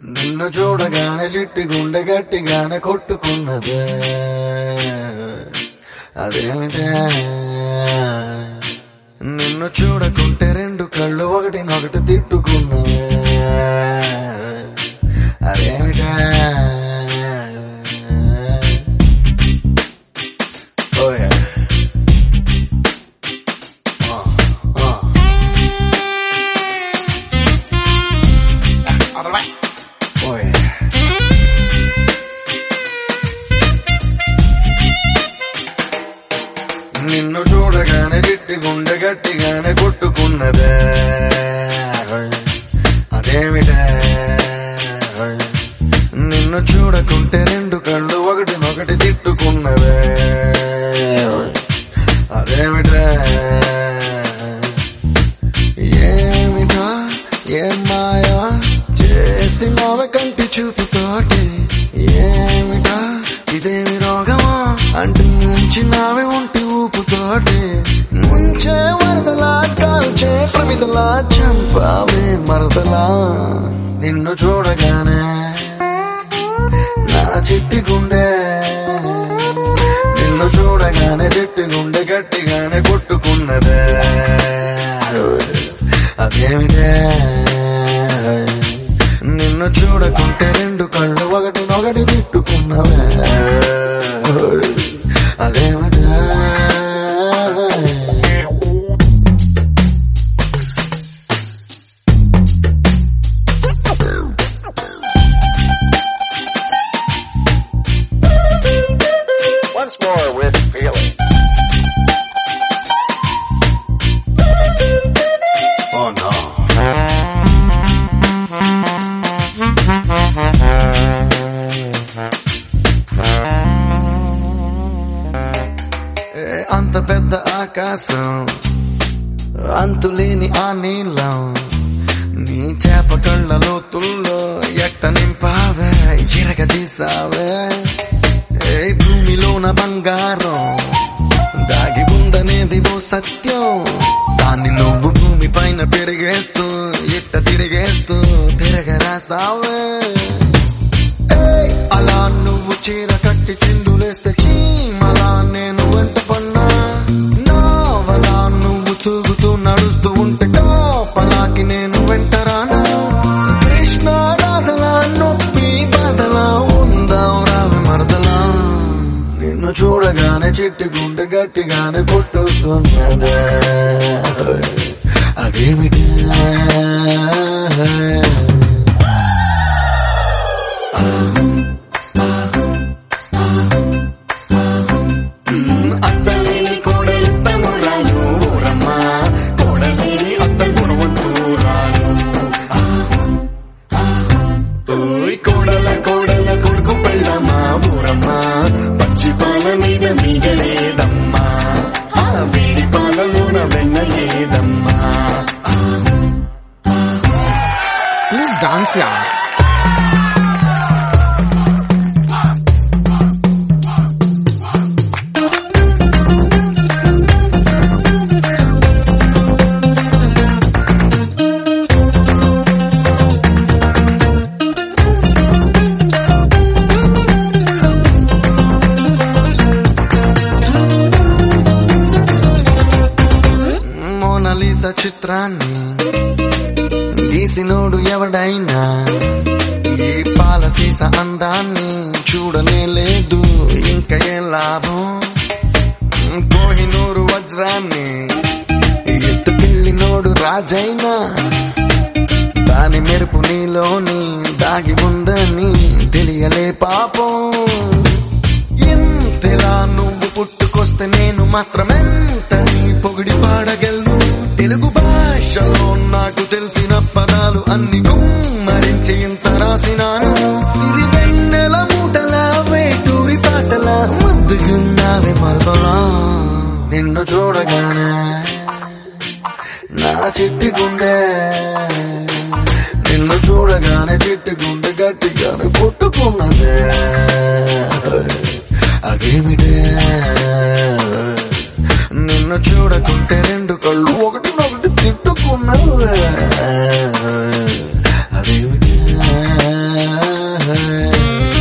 నిన్ను చూడగానే చిట్టి గుండె గట్టిగానే కొట్టుకున్నదే అదేమిటే నిన్ను చూడకుంటే రెండు కళ్ళు ఒకటినొకటి తిట్టుకున్నవే అదేమిటే Oh yeah. Uh, uh. Oh yeah. నిన్ను చూడగానే చిట్టి గుండె గట్టిగానే కొట్టుకున్నదే అదేమిటే నిన్ను చూడకుంటే రెండు కళ్ళు ఒకటినొకటి తిట్టుకున్నదే అదేమిటే ఏమిటా ఏం మాయా చేసి మావ కంటి చూపుతోటి ఏమిటా ఇదేమి రోగమా అంటే ముంచినావే ఉంటి ఊపుతోటి ముంచే వరదలా కాల్చే ప్రమిదలా చంపావే మరదలా నిన్ను చూడగానే నా చిట్టి గుండె నిన్ను చూడగానే చెట్టు గుండె గట్టిగానే కొట్టుకున్నదే అదేమిటే నిన్ను చూడకుంటే రెండు కళ్ళు ఒకటి ఒకటి తిట్టుకున్నవే అదేమిటే Once more with feeling. Oh no. ఏ అంత పెద్ద ఆకాశం అంతులేని ఆ నీళ్ళం నీ చేప కళ్ళ లోతుల్లో ఎట్ట నింపావే ఎరగదీసావే ఏ భూమిలోన బంగారం దాగి ఉందనేది ఓ సత్యం దాన్ని నువ్వు భూమి పైన పెరిగేస్తూ ఇట్ట తిరిగేస్తూ తిరగరాసావే ఏయ్, అలా నువ్వు చీర కట్టి చిందులేస్తే చీమలా నేను వెంట పన్నా నావలా నువ్వు తూగుతూ నడుస్తూ ఉంటే కాపలాకి నేను వెంటరానా కృష్ణ రాధలా నొప్పి బాధలా ఉందాం రావి మరదలా నిన్ను చూడగానే చిట్టి గుండె గట్టిగానే కొట్టుతున్నదే అదేమిటి అత్తలేని కోడలు తనురాలు ఊరమ్మ కోడలేని అత్త గుణవంతురాలు ఓయ్ కోడల కోడల కొడుకు పెళ్ళమ్మా ఊరమ్మ పచ్చి పాల మీద మీగలేదమ్మా ఆ వేడి పాలలోన వెన్న లేదమ్మా ప్లీజ్ డాన్స్ యా మోనలీసా చిత్రాన్ని గీసినోడు ఎవడైనా ఈ పాలసీస అందాన్ని చూడనే లేదు ఇంకా ఏం లాభం కోహినూరు వజ్రాన్ని ఎత్తుకెళ్ళినోడు రాజైనా దాని మెరుపు నీలోని దాగి ఉందని తెలియలే పాపం ఎంతలా నువ్వు పుట్టుకొస్తే నేను మాత్రమెంత నీ పొగిడి పాడగలను తెలుగు భాషలో నాకు తెలిసిన పదాలు అన్ని గుమ్మరించి ఇంత రాసినాను సిరి వెన్నెల మూటలా వేటూరి పాటలా ముద్దుగున్నావే మరదలా నిన్ను చూడగానే నా చిట్టి గుండె నిన్ను చూడగానే చిట్టి గుండె గట్టిగానే కొట్టుకున్నదే అదేమిటే నిన్ను చూడకుంటే రెండు కళ్ళు ఒకటి ఒకటి తిట్టుకున్నావే అదేమిటే రే